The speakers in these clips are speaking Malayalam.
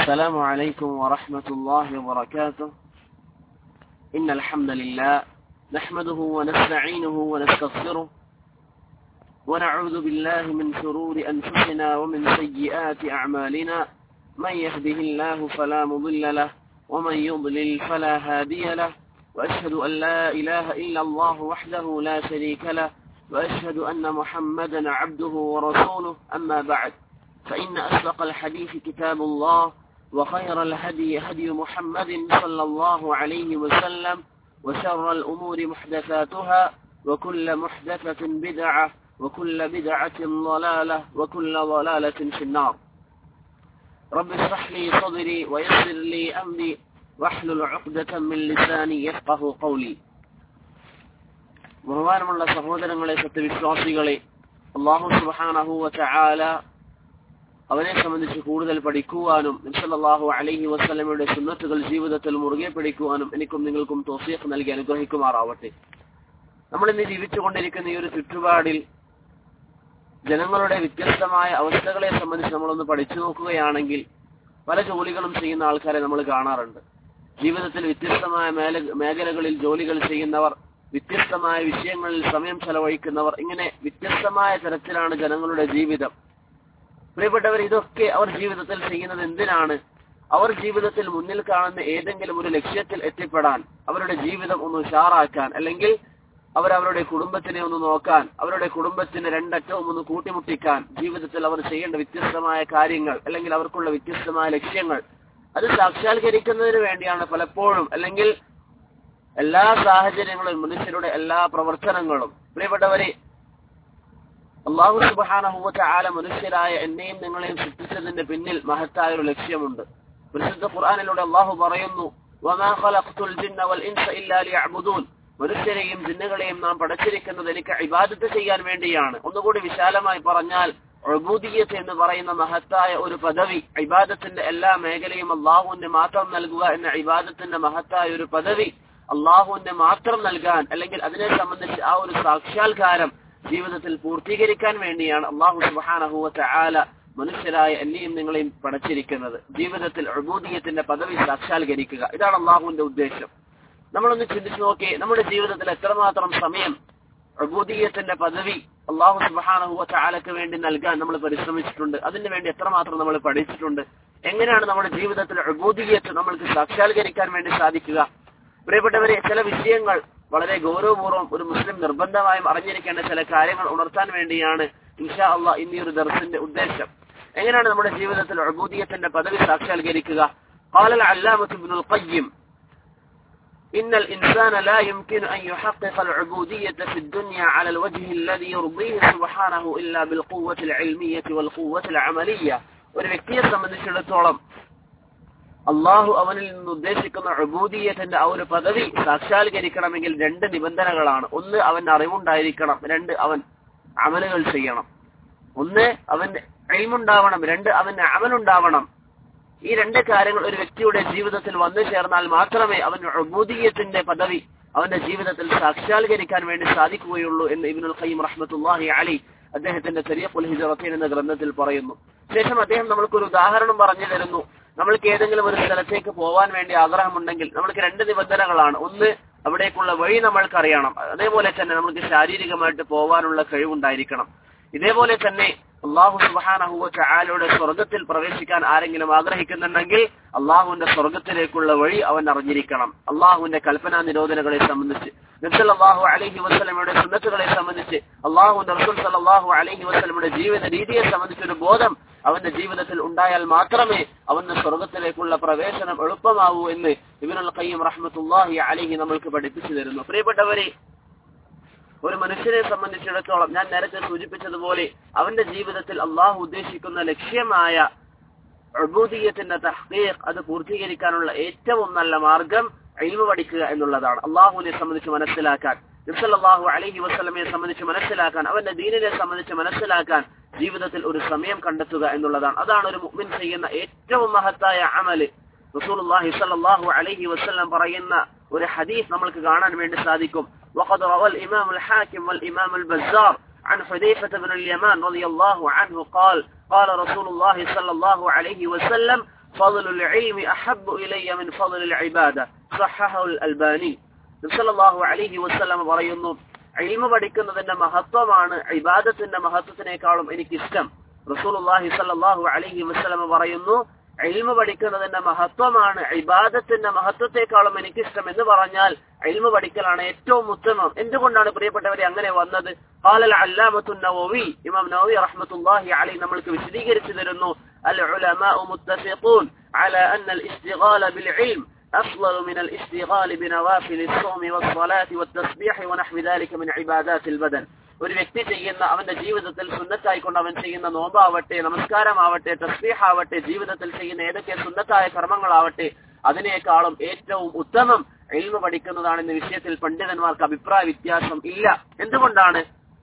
السلام عليكم ورحمة الله وبركاته إن الحمد لله نحمده ونستعينه ونستغفره ونعوذ بالله من شرور أنفسنا ومن سيئات أعمالنا من يهده الله فلا مضل له ومن يضلل فلا هادي له وأشهد أن لا إله إلا الله وحده لا شريك له وأشهد أن محمدا عبده ورسوله أما بعد فإن أصدق الحديث كتاب الله وخير الهدي هدي محمد صلى الله عليه وسلم وشر الأمور محدثاتها وكل محدثة بدعة وكل بدعة ضلالة وكل ضلالة في النار رب اشرح لي صدري ويسر لي أمري واحلل عقدة من لساني يفقه قولي ബഹുമാനമുള്ള സഹോദരങ്ങളെ സത്യവിശ്വാസികളെ അള്ളാഹു സുബാനഹുവ ചാല അവനെ സംബന്ധിച്ച് കൂടുതൽ പഠിക്കുവാനും നിസല്ലാഹു അലഹി വസ്ലമയുടെ സുന്നത്തുകൾ ജീവിതത്തിൽ മുറുകെ പിടിക്കുവാനും എനിക്കും നിങ്ങൾക്കും തോഫിയക്ക് നൽകി അനുഗ്രഹിക്കുമാറാവട്ടെ നമ്മൾ ഇന്ന് ജീവിച്ചുകൊണ്ടിരിക്കുന്ന ഈ ഒരു ചുറ്റുപാടിൽ ജനങ്ങളുടെ വ്യത്യസ്തമായ അവസ്ഥകളെ സംബന്ധിച്ച് നമ്മളൊന്ന് പഠിച്ചു നോക്കുകയാണെങ്കിൽ പല ജോലികളും ചെയ്യുന്ന ആൾക്കാരെ നമ്മൾ കാണാറുണ്ട് ജീവിതത്തിൽ വ്യത്യസ്തമായ മേല മേഖലകളിൽ ജോലികൾ ചെയ്യുന്നവർ വ്യത്യസ്തമായ വിഷയങ്ങളിൽ സമയം ചെലവഴിക്കുന്നവർ ഇങ്ങനെ വ്യത്യസ്തമായ തരത്തിലാണ് ജനങ്ങളുടെ ജീവിതം പ്രിയപ്പെട്ടവർ ഇതൊക്കെ അവർ ജീവിതത്തിൽ ചെയ്യുന്നത് എന്തിനാണ് അവർ ജീവിതത്തിൽ മുന്നിൽ കാണുന്ന ഏതെങ്കിലും ഒരു ലക്ഷ്യത്തിൽ എത്തിപ്പെടാൻ അവരുടെ ജീവിതം ഒന്ന് ഉഷാറാക്കാൻ അല്ലെങ്കിൽ അവർ അവരുടെ കുടുംബത്തിനെ ഒന്ന് നോക്കാൻ അവരുടെ കുടുംബത്തിന് രണ്ടറ്റവും ഒന്ന് കൂട്ടിമുട്ടിക്കാൻ ജീവിതത്തിൽ അവർ ചെയ്യേണ്ട വ്യത്യസ്തമായ കാര്യങ്ങൾ അല്ലെങ്കിൽ അവർക്കുള്ള വ്യത്യസ്തമായ ലക്ഷ്യങ്ങൾ അത് സാക്ഷാത്കരിക്കുന്നതിന് വേണ്ടിയാണ് പലപ്പോഴും അല്ലെങ്കിൽ എല്ലാ സാഹചര്യങ്ങളും മനുഷ്യരുടെ എല്ലാ പ്രവർത്തനങ്ങളും പ്രിയപ്പെട്ടവരെ അള്ളാഹു സുബാനഹുവത്തെ ആല മനുഷ്യരായ എന്നെയും നിങ്ങളെയും സൃഷ്ടിച്ചതിന്റെ പിന്നിൽ മഹത്തായ ഒരു ലക്ഷ്യമുണ്ട് പരിശുദ്ധ ഖുർആാനിലൂടെ അള്ളാഹു പറയുന്നു മനുഷ്യരെയും ജിന്നുകളെയും നാം പടച്ചിരിക്കുന്നത് എനിക്ക് ഇബാദത്ത് ചെയ്യാൻ വേണ്ടിയാണ് ഒന്നുകൂടി വിശാലമായി പറഞ്ഞാൽ ഒബൂദിയത്ത് എന്ന് പറയുന്ന മഹത്തായ ഒരു പദവി ഇബാദത്തിന്റെ എല്ലാ മേഖലയും അള്ളാഹുവിന്റെ മാത്രം നൽകുക എന്ന ഇബാദത്തിന്റെ മഹത്തായ ഒരു പദവി അള്ളാഹുവിന്റെ മാത്രം നൽകാൻ അല്ലെങ്കിൽ അതിനെ സംബന്ധിച്ച് ആ ഒരു സാക്ഷാത്കാരം ജീവിതത്തിൽ പൂർത്തീകരിക്കാൻ വേണ്ടിയാണ് അള്ളാഹു സുബാനഹുവത്തെ ആല മനുഷ്യരായ എന്നെയും നിങ്ങളെയും പടച്ചിരിക്കുന്നത് ജീവിതത്തിൽ അബൂദിയത്തിന്റെ പദവി സാക്ഷാത്കരിക്കുക ഇതാണ് അള്ളാഹുവിന്റെ ഉദ്ദേശം നമ്മളൊന്ന് ചിന്തിച്ചു നോക്കി നമ്മുടെ ജീവിതത്തിൽ എത്രമാത്രം സമയം അബൂദിയത്തിന്റെ പദവി അള്ളാഹു സുബാനഹുവത്തെ ആലക്ക് വേണ്ടി നൽകാൻ നമ്മൾ പരിശ്രമിച്ചിട്ടുണ്ട് അതിനു വേണ്ടി എത്രമാത്രം നമ്മൾ പഠിച്ചിട്ടുണ്ട് എങ്ങനെയാണ് നമ്മുടെ ജീവിതത്തിൽ അബൂദിയത്ത് നമ്മൾക്ക് സാക്ഷാത്കരിക്കാൻ വേണ്ടി സാധിക്കുക പ്രിയപ്പെട്ടവരെ ചില വിഷയങ്ങൾ വളരെ ഗൗരവപൂർവ്വം ഒരു മുസ്ലിം നിർബന്ധമായും അറിഞ്ഞിരിക്കേണ്ട ചില കാര്യങ്ങൾ ഉണർത്താൻ വേണ്ടിയാണ് ഇൻഷാ അള്ളാ ഇന്നീ ഒരു ദർസിന്റെ ഉദ്ദേശം എങ്ങനെയാണ് നമ്മുടെ ജീവിതത്തിൽ അബൂദിയത്തിന്റെ പദവി സാക്ഷാത്കരിക്കുക قال العلامة ابن القيم إن الإنسان لا يمكن أن يحقق العبودية في الدنيا على الوجه الذي يرضيه سبحانه إلا بالقوة العلمية والقوة العملية ഒരു വ്യക്തിയെ സംബന്ധിച്ചിടത്തോളം അള്ളാഹു അവനിൽ നിന്ന് ഉദ്ദേശിക്കുന്ന അബൂദീയത്തിന്റെ ആ ഒരു പദവി സാക്ഷാത്കരിക്കണമെങ്കിൽ രണ്ട് നിബന്ധനകളാണ് ഒന്ന് അവൻ അറിവുണ്ടായിരിക്കണം രണ്ട് അവൻ അമലുകൾ ചെയ്യണം ഒന്ന് അവന്റെ അഴിമുണ്ടാവണം രണ്ട് അവന്റെ അമലുണ്ടാവണം ഈ രണ്ട് കാര്യങ്ങൾ ഒരു വ്യക്തിയുടെ ജീവിതത്തിൽ വന്നു ചേർന്നാൽ മാത്രമേ അവൻ അബൂദീയത്തിന്റെ പദവി അവന്റെ ജീവിതത്തിൽ സാക്ഷാത്കരിക്കാൻ വേണ്ടി സാധിക്കുകയുള്ളൂ എന്ന് ഇബിനുൽ ഖയ്യം റഹ്മത്തുല്ലാഹി അലി അദ്ദേഹത്തിന്റെ തെരിയപ്പുൽ ഹിജറത്തീൻ എന്ന ഗ്രന്ഥത്തിൽ പറയുന്നു ശേഷം അദ്ദേഹം നമ്മൾക്കൊരു ഉദാഹരണം പറഞ്ഞു തരുന്നു നമ്മൾക്ക് ഏതെങ്കിലും ഒരു സ്ഥലത്തേക്ക് പോവാൻ വേണ്ടി ആഗ്രഹമുണ്ടെങ്കിൽ നമ്മൾക്ക് രണ്ട് നിബന്ധനകളാണ് ഒന്ന് അവിടേക്കുള്ള വഴി നമ്മൾക്ക് അറിയണം അതേപോലെ തന്നെ നമുക്ക് ശാരീരികമായിട്ട് പോവാനുള്ള കഴിവുണ്ടായിരിക്കണം ഇതേപോലെ തന്നെ അള്ളാഹു സുബാനഹുവ ആലയുടെ സ്വർഗത്തിൽ പ്രവേശിക്കാൻ ആരെങ്കിലും ആഗ്രഹിക്കുന്നുണ്ടെങ്കിൽ അള്ളാഹുവിന്റെ സ്വർഗത്തിലേക്കുള്ള വഴി അവൻ അറിഞ്ഞിരിക്കണം അള്ളാഹുവിന്റെ കൽപ്പനാ നിരോധനകളെ സംബന്ധിച്ച് നബ്സൽ അള്ളാഹു അലഹി വസ്ലമയുടെ സുന്നത്തുകളെ സംബന്ധിച്ച് അള്ളാഹുവിന്റെ റസൂൽ സലാഹു അലഹി വസ്ലമയുടെ ജീവിത രീതിയെ സംബന്ധിച്ചൊരു ബോധം അവന്റെ ജീവിതത്തിൽ ഉണ്ടായാൽ മാത്രമേ അവന്റെ സ്വർഗത്തിലേക്കുള്ള പ്രവേശനം എളുപ്പമാവൂ എന്ന് ഇബിനുൽ ഖയ്യം റഹ്മത്തുല്ലാഹി അലഹി നമ്മൾക്ക് പഠിപ്പിച്ചു തരുന്നു പ്രിയപ്പെട്ടവരെ ഒരു മനുഷ്യനെ സംബന്ധിച്ചിടത്തോളം ഞാൻ നേരത്തെ സൂചിപ്പിച്ചതുപോലെ അവന്റെ ജീവിതത്തിൽ അള്ളാഹു ഉദ്ദേശിക്കുന്ന ലക്ഷ്യമായ അബൂദീയത്തിന്റെ തഹ്ഖീഖ് അത് പൂർത്തീകരിക്കാനുള്ള ഏറ്റവും നല്ല മാർഗം അഴിവ് പഠിക്കുക എന്നുള്ളതാണ് അള്ളാഹുവിനെ സംബന്ധിച്ച് മനസ്സിലാക്കാൻ നിസല്ലാഹു അലഹി വസ്ലമയെ സംബന്ധിച്ച് മനസ്സിലാക്കാൻ അവന്റെ ദീനിനെ സംബന്ധിച്ച് മനസ്സിലാക്കാൻ ജീവിതത്തിൽ ഒരു സമയം കണ്ടെത്തുക എന്നുള്ളതാണ് അതാണ് ഒരു മുഅ്മിൻ ചെയ്യുന്ന ഏറ്റവും മഹത്തായ അമല് റസൂലുള്ളാഹി സ്വല്ലല്ലാഹു അലൈഹി വസല്ലം പറയുന്ന ഒരു ഹദീസ് നമ്മൾക്ക് കാണാൻ വേണ്ടി സാധിക്കും وقد روى الإمام الحاكم والإمام البزار عن حذيفة بن اليمان رضي الله عنه قال قال رسول الله صلى الله عليه وسلم فضل العلم أحب إلي من فضل العبادة صححه الألباني നബ്സല്ലാഹു അലൈഹി വസ്ലം പറയുന്നു ഇൽമ പഠിക്കുന്നതിന്റെ മഹത്വമാണ് ഇബാദത്തിന്റെ മഹത്വത്തിനേക്കാളും എനിക്കിഷ്ടം റസൂലുള്ളാഹി സല്ലല്ലാഹു അലൈഹി വസ്ലം പറയുന്നു ഇൽമ പഠിക്കുന്നതിന്റെ മഹത്വമാണ് ഇബാദത്തിന്റെ മഹത്വത്തെക്കാളും എനിക്കിഷ്ടം എന്ന് പറഞ്ഞാൽ ഇൽമ പഠിക്കലാണ് ഏറ്റവും ഉത്തമം എന്തുകൊണ്ടാണ് പ്രിയപ്പെട്ടവരെ അങ്ങനെ വന്നത് ഖാലൽ അല്ലാമത്തു നവവി ഇമാം നവവി റഹ്മത്തുള്ളാഹി അലൈഹി നമ്മൾക്ക് വിശദീകരിച്ചു തരുന്നു അൽ ഉലമാഉ മുത്തഫിഖൂൻ അലാ അന്ന അൽ ഇസ്തിഗാല ബിൽ ഇൽം أفضل من الاشتغال بنوافل الصوم والصلاة والتسبيح ونحو ذلك من عبادات البدن ഒരു വ്യക്തി ചെയ്യുന്ന അവന്റെ ജീവിതത്തിൽ സുന്നത്തായിക്കൊണ്ട് അവൻ ചെയ്യുന്ന നോമ്പാവട്ടെ നമസ്കാരമാവട്ടെ തസ്ബീഹ് ആവട്ടെ ജീവിതത്തിൽ ചെയ്യുന്ന ഏതൊക്കെ സുന്നത്തായ കർമ്മങ്ങളാവട്ടെ അതിനേക്കാളും ഏറ്റവും ഉത്തമം എൽമ പഠിക്കുന്നതാണെന്ന വിഷയത്തിൽ പണ്ഡിതന്മാർക്ക് അഭിപ്രായ വ്യത്യാസം ഇല്ല എന്തുകൊണ്ടാണ്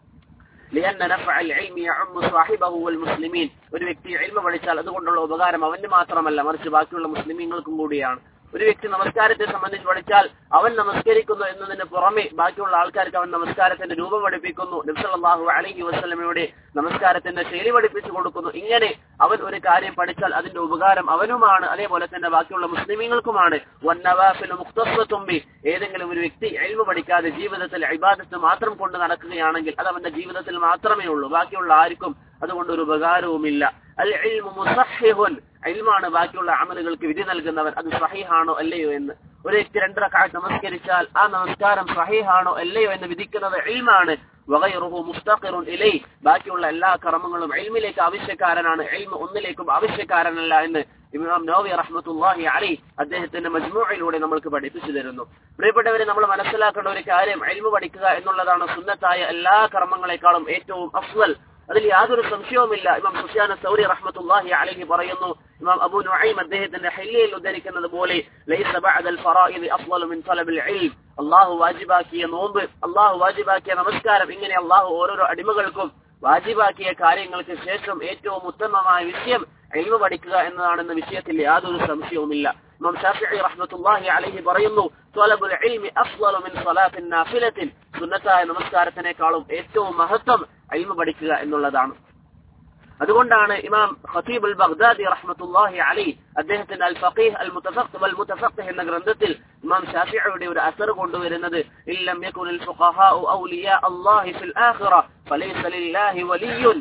لأن نفع العلم يعم صاحبه والمسلمين ഒരു വ്യക്തി എൽമ പഠിച്ചാൽ അതുകൊണ്ടുള്ള ഉപകാരം അവന് മാത്രമല്ല മറിച്ച് ബാക്കിയുള്ള മുസ്ലിമീങ്ങൾക്കും കൂടിയാണ് ഒരു വ്യക്തി നമസ്കാരത്തെ സംബന്ധിച്ച് പഠിച്ചാൽ അവൻ നമസ്കരിക്കുന്നു എന്നതിന് പുറമെ ബാക്കിയുള്ള ആൾക്കാർക്ക് അവൻ നമസ്കാരത്തിന്റെ രൂപം പഠിപ്പിക്കുന്നു നബ്സല്ലാഹു അലഹി വസ്ലമയുടെ നമസ്കാരത്തിന്റെ ശൈലി പഠിപ്പിച്ചു കൊടുക്കുന്നു ഇങ്ങനെ അവൻ ഒരു കാര്യം പഠിച്ചാൽ അതിന്റെ ഉപകാരം അവനുമാണ് അതേപോലെ തന്നെ ബാക്കിയുള്ള മുസ്ലിമീങ്ങൾക്കുമാണ് മുക്തസ്വത്തുമ്പി ഏതെങ്കിലും ഒരു വ്യക്തി എൽമ പഠിക്കാതെ ജീവിതത്തിൽ ഇബാദത്ത് മാത്രം കൊണ്ട് നടക്കുകയാണെങ്കിൽ അത് അവന്റെ ജീവിതത്തിൽ മാത്രമേ ഉള്ളൂ ബാക്കിയുള്ള ആർക്കും അതുകൊണ്ട് ഒരു ഉപകാരവുമില്ല അൽ മുസഹിഹുൻ ഇൽമാണ് ബാക്കിയുള്ള അമലുകൾക്ക് വിധി നൽകുന്നവൻ അത് സഹീഹാണോ അല്ലയോ എന്ന് ഒരു വ്യക്തി രണ്ടരക്കാലത്ത് നമസ്കരിച്ചാൽ ആ നമസ്കാരം സഹീഹാണോ അല്ലയോ എന്ന് വിധിക്കുന്നത് ഇൽമാണ് വകയുറുഹു മുസ്തഖിറുൻ ഇലൈ ബാക്കിയുള്ള എല്ലാ കർമ്മങ്ങളും ഇൽമിലേക്ക് ആവശ്യക്കാരനാണ് ഇൽമ ഒന്നിലേക്കും ആവശ്യക്കാരനല്ല എന്ന് ഇമാം നോവി റഹ്മത്തുല്ലാഹി അലി അദ്ദേഹത്തിന്റെ മജ്മൂയിലൂടെ നമ്മൾക്ക് പഠിപ്പിച്ചു തരുന്നു പ്രിയപ്പെട്ടവരെ നമ്മൾ മനസ്സിലാക്കേണ്ട ഒരു കാര്യം ഇൽമ പഠിക്കുക എന്നുള്ളതാണ് സുന്നത്തായ എല്ലാ കർമ്മങ്ങളെക്കാളും ഏറ്റവും അഫ്വൽ അതിൽ യാതൊരു സംശയവുമില്ല ഇമാം സുഫിയാൻ സൗരി റഹ്മത്തുല്ലാഹി അലൈഹി പറയുന്നു ഇമാം അബു നുഐം അദ്ദേഹത്തിന്റെ ഹെല്ലിയിൽ ഉദ്ധരിക്കുന്നത് പോലെ ലൈസ ബഅദൽ ഫറായിദി അഫ്ളലു മിൻ തലബിൽ ഇൽം അല്ലാഹു വാജിബാക്കിയ നോമ്പ് അല്ലാഹു വാജിബാക്കിയ നമസ്കാരം ഇങ്ങനെ അല്ലാഹു ഓരോരോ അടിമകൾക്കും വാജിബാക്കിയ കാര്യങ്ങൾക്ക് ശേഷം ഏറ്റവും ഉത്തമമായ വിഷയം ഇൽമ പഠിക്കുക എന്നതാണെന്ന വിഷയത്തിൽ യാതൊരു സംശയവുമില്ല ഇമാം ഷാഫിഈ റഹ്മത്തുള്ളാഹി അലൈഹി പറയുന്നു ത്വലബുൽ ഇൽമി അഫ്ളലു മിൻ സ്വലാത്തിൻ നാഫിലത്തിൻ സുന്നത്തായ നമസ്കാരത്തിനേക്കാളും ഏറ്റവും മഹത്വം ഇൽമ പഠിക്കുക എന്നുള്ളതാണ് അതുകൊണ്ടാണ് ഇമാം ഖതീബ് അൽ ബഗ്ദാദി റഹ്മത്തുള്ളാഹി അലൈഹി അദ്ദേഹത്തിന്റെ അൽ ഫഖീഹ് അൽ മുതഫഖ് വൽ മുതഫഖ് എന്ന ഗ്രന്ഥത്തിൽ ഇമാം ഷാഫിഈയുടെ ഒരു അസർ കൊണ്ടുവരുന്നത് ഇല്ലം യകുൻ അൽ ഫുഖഹാഉ ഔലിയാ അല്ലാഹി ഫിൽ ആഖിറ ഫലൈസ ലില്ലാഹി വലിയ്യുൻ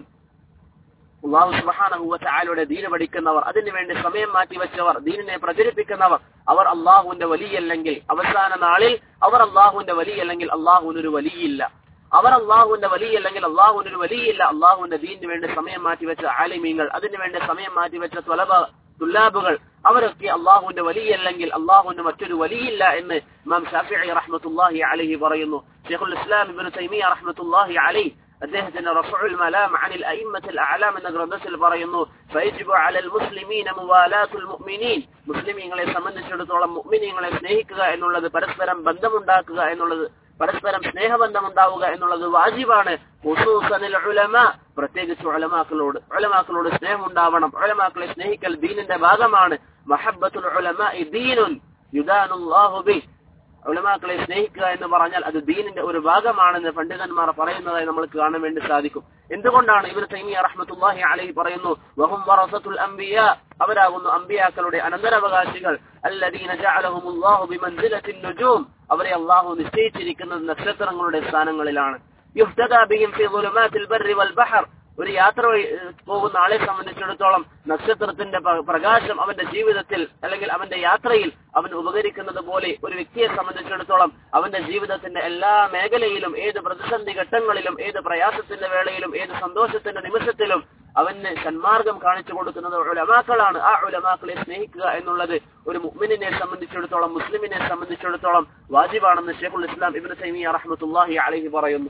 അള്ളാഹു സുബ്ഹാനഹു വതആലയുടെ ദീന പഠിക്കുന്നവർ അതിനു വേണ്ടി സമയം മാറ്റിവെച്ചവർ ദീനിനെ പ്രചരിപ്പിക്കുന്നവർ അവർ അള്ളാഹുവിന്റെ വലിയല്ലെങ്കിൽ അവസാന നാളിൽ അവർ അള്ളാഹുവിന്റെ വലിയല്ലെങ്കിൽ അള്ളാഹുവിനൊരു വലിയില്ല അവർ അള്ളാഹുവിന്റെ വലിയല്ലെങ്കിൽ അള്ളാഹുവിനൊരു വലിയില്ല അള്ളാഹുവിന്റെ ദീനിന് വേണ്ടി സമയം മാറ്റിവെച്ച ആലിമീങ്ങൾ അതിനു വേണ്ടി സമയം മാറ്റിവെച്ച ത്വലബ തുല്ലാബുകൾ അവരൊക്കെ അള്ളാഹുവിന്റെ വലിയല്ലെങ്കിൽ അള്ളാഹുവിന്റെ മറ്റൊരു വലിയില്ല എന്ന് ഇമാം ഷാഫിഈ റഹ്മത്തുള്ളാഹി അലൈഹി പറയുന്നു ഷെയ്ഖുൽ ഇസ്ലാം ഇബ്നു തൈമിയ റഹ്മത്തുള്ളാഹി അലൈഹി അദ്ദേഹത്തിന്റെ റഫഉൽ മലാം അനിൽ അയിമ്മത്തിൽ അഅലാം എന്ന ഗ്രന്ഥത്തിൽ പറയുന്നു ഫയജിബു അലൽ മുസ്ലിമീന മുവാലാത്തുൽ മുഅ്മിനീൻ മുസ്ലിമീങ്ങളെ സംബന്ധിച്ചിടത്തോളം മുഅ്മിനീങ്ങളെ സ്നേഹിക്കുക എന്നുള്ളത് പരസ്പരം ബന്ധമുണ്ടാക്കുക എന്നുള്ളത് പരസ്പരം സ്നേഹബന്ധം ഉണ്ടാവുക എന്നുള്ളത് വാജിബാണ് ഖുസൂസനിൽ ഉലമ പ്രത്യേകിച്ച് ഉലമാക്കളോട് ഉലമാക്കളോട് സ്നേഹം ഉണ്ടാവണം ഉലമാക്കളെ സ്നേഹിക്കൽ ദീനിന്റെ ഭാഗമാണ് മഹബ്ബത്തുൽ ഉലമ ദീനുൻ യുദാനുല്ലാഹു ബി ഉലമാക്കളെ സ്നേഹിക്കുക എന്ന് പറഞ്ഞാൽ അത് ദീനിന്റെ ഒരു ഭാഗമാണെന്ന് പണ്ഡിതന്മാർ പറയുന്നതായി നമ്മൾക്ക് കാണാൻ വേണ്ടി സാധിക്കും എന്തുകൊണ്ടാണ് ഇവർ തൈമിയ റഹ്മത്തുല്ലാഹി അലൈഹി പറയുന്നു വഹും വറസത്തുൽ അംബിയ അവരാകുന്നു അംബിയാക്കളുടെ അനന്തരാവകാശികൾ അല്ലദീന ജഅലഹുമുല്ലാഹു ബിമൻസിലത്തിൻ നുജൂം അവരെ അല്ലാഹു നിശ്ചയിച്ചിരിക്കുന്നത് നക്ഷത്രങ്ങളുടെ സ്ഥാനങ്ങളിലാണ് യുഹ്തദാ ബിഹിം ഫീ ളുലുമാത്തിൽ ബർരി വൽ ബഹർ ഒരു യാത്ര വഴി പോകുന്ന ആളെ സംബന്ധിച്ചിടത്തോളം നക്ഷത്രത്തിന്റെ പ്രകാശം അവന്റെ ജീവിതത്തിൽ അല്ലെങ്കിൽ അവന്റെ യാത്രയിൽ അവൻ ഉപകരിക്കുന്നത് പോലെ ഒരു വ്യക്തിയെ സംബന്ധിച്ചിടത്തോളം അവന്റെ ജീവിതത്തിന്റെ എല്ലാ മേഖലയിലും ഏത് പ്രതിസന്ധി ഘട്ടങ്ങളിലും ഏത് പ്രയാസത്തിന്റെ വേളയിലും ഏത് സന്തോഷത്തിന്റെ നിമിഷത്തിലും അവന് സന്മാർഗം കാണിച്ചു കൊടുക്കുന്നത് ഉലമാക്കളാണ് ആ ഉലമാക്കളെ സ്നേഹിക്കുക എന്നുള്ളത് ഒരു മുഅ്മിനിനെ സംബന്ധിച്ചിടത്തോളം മുസ്ലിമിനെ സംബന്ധിച്ചിടത്തോളം വാജിബാണെന്ന് ഷെയ്ഖുൽ ഇസ്ലാം ഇബ്നു തൈമിയ റഹ്മത്തുള്ളാഹി അലൈഹി പറയുന്നു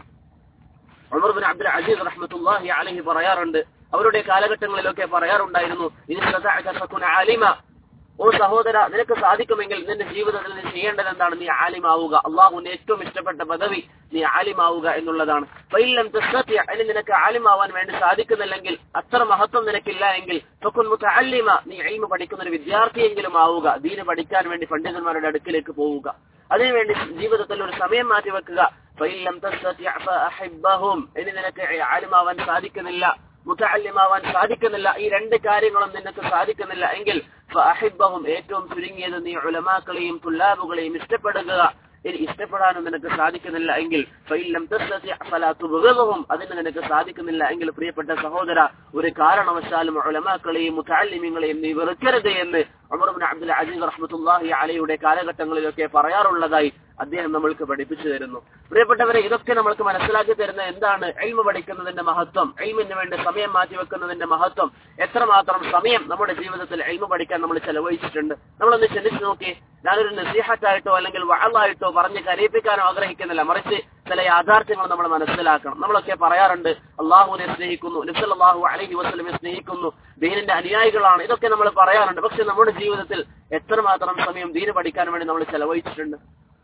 ഉമർ ബിൻ അബ്ദുൽ അസീസ് റഹ്മത്തുള്ളാഹി അലൈഹി പറയാറുണ്ട് അവരുടെ കാലഘട്ടങ്ങളിലൊക്കെ പറയാറുണ്ടായിരുന്നു ഇനി ആലിമ ഓ സഹോദര നിനക്ക് സാധിക്കുമെങ്കിൽ നിന്റെ ജീവിതത്തിൽ നീ ചെയ്യേണ്ടത് എന്താണ് നീ ആലിമാവുക അള്ളാഹുവിന്റെ ഏറ്റവും ഇഷ്ടപ്പെട്ട പദവി നീ ആലിമാവുക എന്നുള്ളതാണ് വൈലം ഇനി നിനക്ക് ആലിമാവാൻ വേണ്ടി സാധിക്കുന്നില്ലെങ്കിൽ അത്ര മഹത്വം നിനക്കില്ല എങ്കിൽ മുത്തഅല്ലിമ നീ അയിമ പഠിക്കുന്ന ഒരു വിദ്യാർത്ഥിയെങ്കിലും ആവുക ദീന് പഠിക്കാൻ വേണ്ടി പണ്ഡിതന്മാരുടെ അടുക്കിലേക്ക് പോവുക അതിനുവേണ്ടി ജീവിതത്തിൽ ഒരു സമയം മാറ്റി വെക്കുക ഫൈലം ഇനി നിനക്ക് ആലിമാവാൻ സാധിക്കുന്നില്ല മുത്തല്യമാവാൻ സാധിക്കുന്നില്ല ഈ രണ്ട് കാര്യങ്ങളും നിനക്ക് സാധിക്കുന്നില്ല എങ്കിൽ ഫഅഹിബ്ബഹും ഏറ്റവും ചുരുങ്ങിയത് നീ ഉലമാക്കളെയും തുല്ലാബുകളെയും ഇഷ്ടപ്പെടുക ഇനി ഇഷ്ടപ്പെടാനും നിനക്ക് സാധിക്കുന്നില്ല എങ്കിൽ ഫൈലം തസ്തതി' ഫലാ തുബ്ഗിദ്ഹും അതിന് നിനക്ക് സാധിക്കുന്നില്ല എങ്കിൽ പ്രിയപ്പെട്ട സഹോദര ഒരു കാരണവശാലും ഉലമാക്കളെയും മുത്തല്ലിമീങ്ങളെയും നീ വെറുക്കരുത് എന്ന് ഉമർ ഇബ്നു അബ്ദുൽ അസീസ് റഹ്മത്തുള്ളാഹി അലൈയുടെ കാലഘട്ടങ്ങളിലൊക്കെ പറയാറുള്ളതായി അദ്ദേഹം നമ്മൾക്ക് പഠിപ്പിച്ചു തരുന്നു പ്രിയപ്പെട്ടവരെ ഇതൊക്കെ നമ്മൾക്ക് മനസ്സിലാക്കി തരുന്ന എന്താണ് എൽമ പഠിക്കുന്നതിന്റെ മഹത്വം എൽമിന് വേണ്ടി സമയം മാറ്റിവെക്കുന്നതിന്റെ മഹത്വം എത്രമാത്രം സമയം നമ്മുടെ ജീവിതത്തിൽ എൽമ പഠിക്കാൻ നമ്മൾ ചെലവഴിച്ചിട്ടുണ്ട് നമ്മളൊന്ന് ചിന്തിച്ചു നോക്കി ഞാനൊരു നസീഹത്തായിട്ടോ അല്ലെങ്കിൽ വഴലായിട്ടോ പറഞ്ഞ് കരയിപ്പിക്കാനോ ആഗ്രഹിക്കുന്നില്ല മറിച്ച് ചില യാഥാർത്ഥ്യങ്ങൾ നമ്മൾ മനസ്സിലാക്കണം നമ്മളൊക്കെ പറയാറുണ്ട് അള്ളാഹുവിനെ സ്നേഹിക്കുന്നു നബ്സല്ലാഹു അലഹി വസ്ലമെ സ്നേഹിക്കുന്നു ദീനിന്റെ അനുയായികളാണ് ഇതൊക്കെ നമ്മൾ പറയാറുണ്ട് പക്ഷെ നമ്മുടെ ജീവിതത്തിൽ എത്രമാത്രം സമയം ദീന് പഠിക്കാൻ വേണ്ടി നമ്മൾ ചെലവഴിച്ചിട്ടുണ്ട്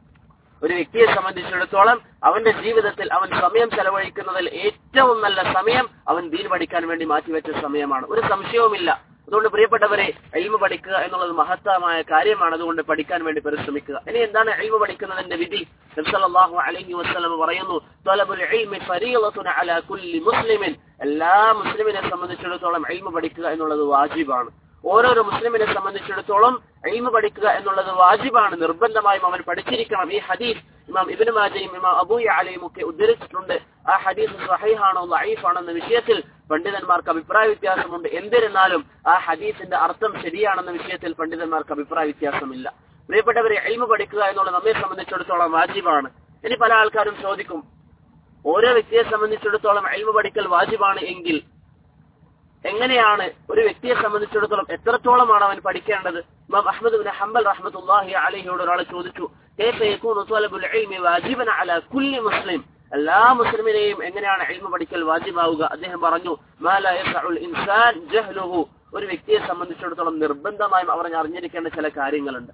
ഒരു വ്യക്തിയെ സംബന്ധിച്ചിടത്തോളം അവന്റെ ജീവിതത്തിൽ അവൻ സമയം ചെലവഴിക്കുന്നതിൽ ഏറ്റവും നല്ല സമയം അവൻ ദീൻ പഠിക്കാൻ വേണ്ടി മാറ്റിവെച്ച സമയമാണ് ഒരു സംശയവുമില്ല അതുകൊണ്ട് പ്രിയപ്പെട്ടവരെ എൽമ പഠിക്കുക എന്നുള്ളത് മഹത്തമായ കാര്യമാണ് അതുകൊണ്ട് പഠിക്കാൻ വേണ്ടി പരിശ്രമിക്കുക ഇനി എന്താണ് എൽമ പഠിക്കുന്നതിന്റെ വിധി നബ്സല്ലാഹു അലൈഹി വസ്ലം പറയുന്നു ത്വലബുൽ ഇൽമി ഫരീളത്തുൻ അലാ കുല്ലി മുസ്ലിമിൻ എല്ലാ മുസ്ലിമിനെ സംബന്ധിച്ചിടത്തോളം എൽമ പഠിക്കുക എന്നുള്ളത് വാജിബാണ് ഓരോരോ മുസ്ലിമിനെ സംബന്ധിച്ചിടത്തോളം എൽമ പഠിക്കുക എന്നുള്ളത് വാജിബാണ് നിർബന്ധമായും അവൻ പഠിച്ചിരിക്കണം ഈ ഹദീസ് ഇമാം ഇബിന് മാജയും ഇമാം അബൂ അലയും ഒക്കെ ഉദ്ധരിച്ചിട്ടുണ്ട് ആ ഹദീസ് സഹീഹാണോ ലൈഫാണോ എന്ന വിഷയത്തിൽ പണ്ഡിതന്മാർക്ക് അഭിപ്രായ വ്യത്യാസമുണ്ട് എന്നിരുന്നാലും ആ ഹദീസിന്റെ അർത്ഥം ശരിയാണെന്ന വിഷയത്തിൽ പണ്ഡിതന്മാർക്ക് അഭിപ്രായ വ്യത്യാസമില്ല പ്രിയപ്പെട്ടവരെ എൽമ പഠിക്കുക എന്നുള്ളത് നമ്മെ സംബന്ധിച്ചിടത്തോളം വാജിബാണ് ഇനി പല ആൾക്കാരും ചോദിക്കും ഓരോ വ്യക്തിയെ സംബന്ധിച്ചിടത്തോളം എൽമ പഠിക്കൽ വാജിബാണ് എങ്കിൽ എങ്ങനെയാണ് ഒരു വ്യക്തിയെ സംബന്ധിച്ചിടത്തോളം എത്രത്തോളമാണ് അവൻ പഠിക്കേണ്ടത് ഇമാം അഹമ്മദ് ബിൻ ഹംബൽ റഹ്മത്തുള്ളാഹി അലൈഹിയോട് ഒരാൾ ചോദിച്ചു കൈഫ യകൂനു ത്വലബുൽ ഇൽമി വാജിബൻ അലാ കുല്ലി മുസ്ലിം എല്ലാ മുസ്ലിമിനെയും എങ്ങനെയാണ് ഇൽമ പഠിക്കൽ വാജിബാവുക അദ്ദേഹം പറഞ്ഞു മാ ലാ യസ്ഉൽ ഇൻസാൻ ജഹ്ലുഹു ഒരു വ്യക്തിയെ സംബന്ധിച്ചിടത്തോളം നിർബന്ധമായും അവർ അറിഞ്ഞിരിക്കേണ്ട ചില കാര്യങ്ങളുണ്ട്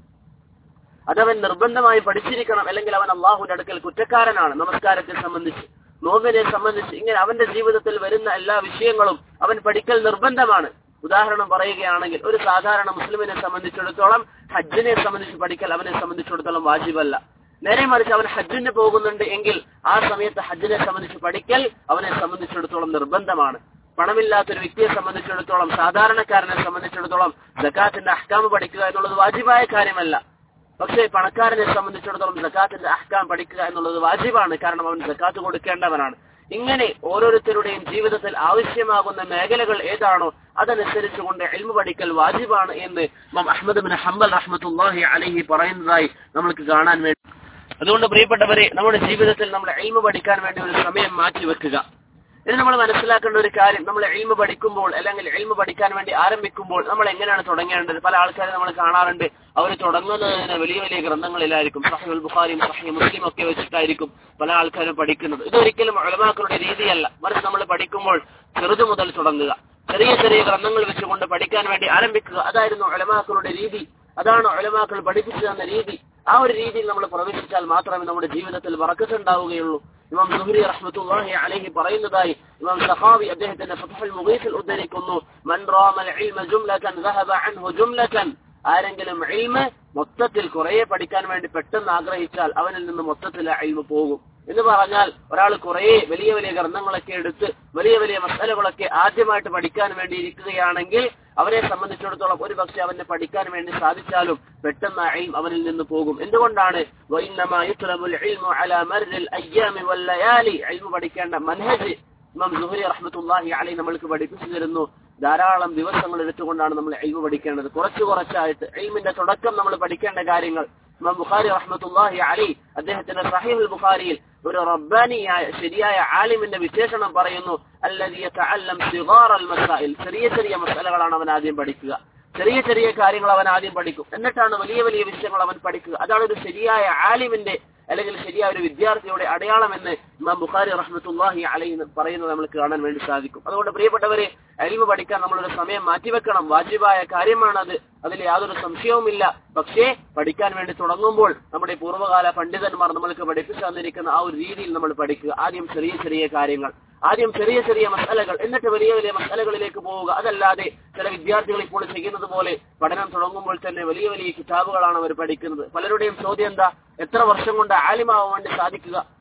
അതവൻ നിർബന്ധമായും പഠിച്ചിരിക്കണം അല്ലെങ്കിൽ അവൻ അള്ളാഹുവിന്റെ അടുക്കൽ കുറ്റക്കാരനാണ് നമസ്കാരത്തെ സംബന്ധിച്ച് നോവിനെ സംബന്ധിച്ച് ഇങ്ങനെ അവന്റെ ജീവിതത്തിൽ വരുന്ന എല്ലാ വിഷയങ്ങളും അവൻ പഠിക്കൽ നിർബന്ധമാണ് ഉദാഹരണം പറയുകയാണെങ്കിൽ ഒരു സാധാരണ മുസ്ലിമിനെ സംബന്ധിച്ചിടത്തോളം ഹജ്ജിനെ സംബന്ധിച്ച് പഠിക്കൽ അവനെ സംബന്ധിച്ചിടത്തോളം വാജിബല്ല നേരെ മറിച്ച് അവൻ ഹജ്ജിന് പോകുന്നുണ്ട് എങ്കിൽ ആ സമയത്ത് ഹജ്ജിനെ സംബന്ധിച്ച് പഠിക്കൽ അവനെ സംബന്ധിച്ചിടത്തോളം നിർബന്ധമാണ് പണമില്ലാത്തൊരു വ്യക്തിയെ സംബന്ധിച്ചിടത്തോളം സാധാരണക്കാരനെ സംബന്ധിച്ചിടത്തോളം ജക്കാത്തിന്റെ അഹ്കാമ് പഠിക്കുക എന്നുള്ളത് വാജിബായ കാര്യമല്ല പക്ഷേ പണക്കാരനെ സംബന്ധിച്ചിടത്തോളം ജക്കാത്തിന്റെ അഹ്കാം പഠിക്കുക എന്നുള്ളത് വാജിബാണ് കാരണം അവൻ ജക്കാത്ത് കൊടുക്കേണ്ടവനാണ് ഇങ്ങനെ ഓരോരുത്തരുടെയും ജീവിതത്തിൽ ആവശ്യമാകുന്ന മേഖലകൾ ഏതാണോ അതനുസരിച്ചുകൊണ്ട് എൽമു പഠിക്കൽ വാജിബാണ് എന്ന് ഇമാം അഹമ്മദ് ബിൻ ഹംബൽ റഹ്മത്തുല്ലാഹി അലഹി പറയുന്നതായി നമ്മൾക്ക് കാണാൻ വേണ്ടി അതുകൊണ്ട് പ്രിയപ്പെട്ടവരെ നമ്മുടെ ജീവിതത്തിൽ നമ്മൾ എൽമു പഠിക്കാൻ വേണ്ടി ഒരു സമയം മാറ്റി വെക്കുക ഇത് നമ്മൾ മനസ്സിലാക്കേണ്ട ഒരു കാര്യം നമ്മൾ എൽമ പഠിക്കുമ്പോൾ അല്ലെങ്കിൽ എൽമ പഠിക്കാൻ വേണ്ടി ആരംഭിക്കുമ്പോൾ നമ്മൾ എങ്ങനെയാണ് തുടങ്ങേണ്ടത് പല ആൾക്കാരെ നമ്മൾ കാണാറുണ്ട് അവർ തുടങ്ങുന്നതിന് വലിയ വലിയ ഗ്രന്ഥങ്ങളിലായിരിക്കും സഹീൽ ബുഖാരിയും സഹീ മുസ്ലിം ഒക്കെ വെച്ചിട്ടായിരിക്കും പല ആൾക്കാരും പഠിക്കുന്നത് ഇതൊരിക്കലും ഉലമാക്കളുടെ രീതിയല്ല മറിച്ച് നമ്മൾ പഠിക്കുമ്പോൾ ചെറുതു മുതൽ തുടങ്ങുക ചെറിയ ചെറിയ ഗ്രന്ഥങ്ങൾ വെച്ചുകൊണ്ട് പഠിക്കാൻ വേണ്ടി ആരംഭിക്കുക അതായിരുന്നു ഉലമാക്കളുടെ രീതി അതാണ് ഉലമാക്കൾ പഠിപ്പിച്ചു തന്ന രീതി ആ ഒരു രീതിയിൽ നമ്മൾ പ്രവേശിച്ചാൽ മാത്രമേ നമ്മുടെ ജീവിതത്തിൽ വറക്കത്തുണ്ടാവുകയുള്ളൂ ഇമാം സുഹരി റഹ്മത്തുള്ളാഹി അലൈഹി പറയുന്നതായി ഇമാം സഹാബി അദ്ദേഹത്തിന്റെ ഫത്ഹുൽ മുഗീസിൽ ഉദ്ധരിക്കുന്നു മൻ റാമൽ ഇൽമ ജുംലതൻ ذهب عنه ജുംലതൻ ആരെങ്കിലും ഇൽമ മൊത്തത്തിൽ കുറെ പഠിക്കാൻ വേണ്ടി പെട്ടെന്ന് ആഗ്രഹിച്ചാൽ അവനിൽ നിന്ന് മൊത്തത്തിൽ ആ ഇൽമ പോകും എന്ന് പറഞ്ഞാൽ ഒരാൾ കുറെ വലിയ വലിയ ഗ്രന്ഥങ്ങളൊക്കെ എടുത്ത് വലിയ വലിയ മസാലകളൊക്കെ ആദ്യമായിട്ട് പഠിക്കാൻ വേണ്ടി ഇരിക്കുകയാണെങ്കിൽ അവരെ സംബന്ധിച്ചിടത്തോളം ഒരു പക്ഷെ അവന് പഠിക്കാൻ വേണ്ടി സാധിച്ചാലും പെട്ടെന്ന് ആ ഇൽം അവനിൽ നിന്ന് പോകും എന്തുകൊണ്ടാണ് വഇന്നമാ യുത്ലബുൽ ഇൽമു അലാ മർരിൽ അയ്യാമി വല്ലയാലി ഇൽമു പഠിക്കേണ്ട മനഹജ് ഇമാം സുഹരി റഹ്മത്തുള്ളാഹി അലൈഹി നമ്മൾക്ക് പഠിപ്പിച്ചു തരുന്നു ധാരാളം ദിവസങ്ങൾ എടുത്തുകൊണ്ടാണ് നമ്മൾ എൽമ പഠിക്കേണ്ടത് കുറച്ചു കുറച്ചായിട്ട് എൽമിന്റെ തുടക്കം നമ്മൾ പഠിക്കേണ്ട കാര്യങ്ങൾ ഇമാം ബുഖാരി റഹ്മത്തുള്ളാഹി അലി അദ്ദേഹത്തിന്റെ സഹീഹുൽ ബുഖാരിയിൽ ഒരു റബ്ബാനിയായ ശരിയായ ആലിമിന്റെ വിശേഷണം പറയുന്നു അല്ലദി യതഅല്ലം സിഗാറൽ മസായിൽ ചെറിയ ചെറിയ മസലകളാണ് അവൻ ആദ്യം പഠിക്കുക ചെറിയ ചെറിയ കാര്യങ്ങൾ അവൻ ആദ്യം പഠിക്കും എന്നിട്ടാണ് വലിയ വലിയ വിഷയങ്ങൾ അവൻ പഠിക്കുക അതാണ് ഒരു ശരിയായ ആലിമിന്റെ അല്ലെങ്കിൽ ശരിയായ ഒരു വിദ്യാർത്ഥിയുടെ അടയാളം എന്ന് ഇമാം ബുഖാരി റഹ്മത്തുല്ലാഹി അലൈഹി പറയുന്നത് നമുക്ക് കാണാൻ വേണ്ടി സാധിക്കും അതുകൊണ്ട് പ്രിയപ്പെട്ടവരെ അലിമ പഠിക്കാൻ നമ്മളൊരു സമയം മാറ്റിവെക്കണം വാജിബായ കാര്യമാണ് അത് അതിൽ യാതൊരു സംശയവുമില്ല പക്ഷേ പഠിക്കാൻ വേണ്ടി തുടങ്ങുമ്പോൾ നമ്മുടെ പൂർവ്വകാല പണ്ഡിതന്മാർ നമ്മൾക്ക് പഠിപ്പിച്ചു തന്നിരിക്കുന്ന ആ ഒരു രീതിയിൽ നമ്മൾ പഠിക്കുക ആദ്യം ചെറിയ ചെറിയ കാര്യങ്ങൾ ആദ്യം ചെറിയ ചെറിയ മസാലകൾ എന്നിട്ട് വലിയ വലിയ മസാലകളിലേക്ക് പോവുക അതല്ലാതെ ചില വിദ്യാർത്ഥികൾ ഇപ്പോൾ ചെയ്യുന്നത് പോലെ പഠനം തുടങ്ങുമ്പോൾ തന്നെ വലിയ വലിയ കിതാബുകളാണ് അവർ പഠിക്കുന്നത് പലരുടെയും ചോദ്യം എന്താ എത്ര വർഷം കൊണ്ട് ആലിമാവാൻ വേണ്ടി സാധിക്കുക